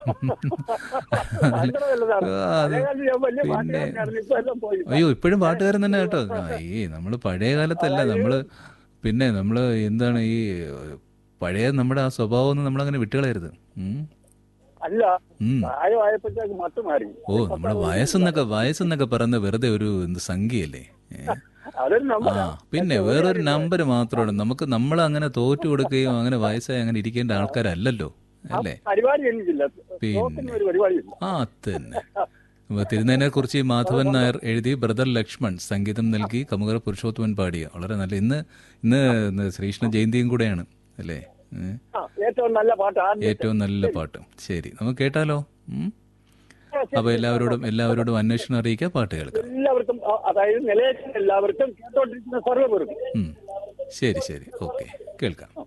ഭയങ്കര വലുതാണ്. ആ, അത് പഴയകാലത്ത് ഞാൻ വലിയ പിന്നെ- പാട്ടുകാരനായിരുന്നു. ഇപ്പൊ എല്ലാം പോയി. അയ്യോ ഇപ്പോഴും പാട്ടുകാരൻ തന്നെ കേട്ടോ ആ, ഈ നമ്മൾ പഴയ കാലത്തല്ല നമ്മൾ പിന്നെ നമ്മൾ എന്താണ് ഈ പഴയ നമ്മുടെ ആ സ്വഭാവം ഒന്നും നമ്മളങ്ങനെ വിട്ടുകളയരുത് ഉം. അല്ല ഉം. പ്രായമായപ്പോഴത്തേക്ക് മട്ട് മാറി ഓ നമ്മുടെ വയസ്സെന്നൊക്കെ വയസ്സെന്നൊക്കെ പറയുന്ന വെറുതെ ഒരു എന്ത് സംഖ്യയല്ലേ ഏ? അതൊരു ആ നമ്പറാ. പിന്നെ വേറൊരു നമ്പർ മാത്രമാണ് നമുക്ക് നമ്മൾ അങ്ങനെ തോറ്റു കൊടുക്കുകയും അങ്ങനെ വയസ്സായി അങ്ങനെ ഇരിക്കേണ്ട ആൾക്കാരല്ലല്ലോ അല്ലേ പരിപാടി എനിക്കില്ല പിന്നെ. തോക്കുന്ന ഒരു പരിപാടിയില്ല ആ തന്നെ അപ്പൊ തിരുനേനെ കുറിച്ച് മാധവൻ നായർ എഴുതി ബ്രദർ ലക്ഷ്മൺ സംഗീതം നൽകി കമുകര പുരുഷോത്തമൻ പാടിയ വളരെ നല്ല ഇന്ന് ഇന്ന് ഇന്ന് ശ്രീകൃഷ്ണ ജയന്തിയും കൂടെയാണ് അല്ലേ ഏ? ആ, ഏറ്റവും നല്ല പാട്ട് ആദ്യം ഏറ്റവും നല്ല പാട്ട് ശരി നമുക്ക് കേട്ടാലോ ഉം? അപ്പൊ എല്ലാവരോടും എല്ലാവരോടും അന്വേഷണം അറിയിക്കുക പാട്ട് കേൾക്കാം എല്ലാവർക്കും ആ, അതായത് നിലയത്തിന് എല്ലാവർക്കും കേട്ടോണ്ടിരിക്കുന്ന സർവ്വപേർക്കും ഉം. ശരി ശരി ഓക്കെ കേൾക്കാം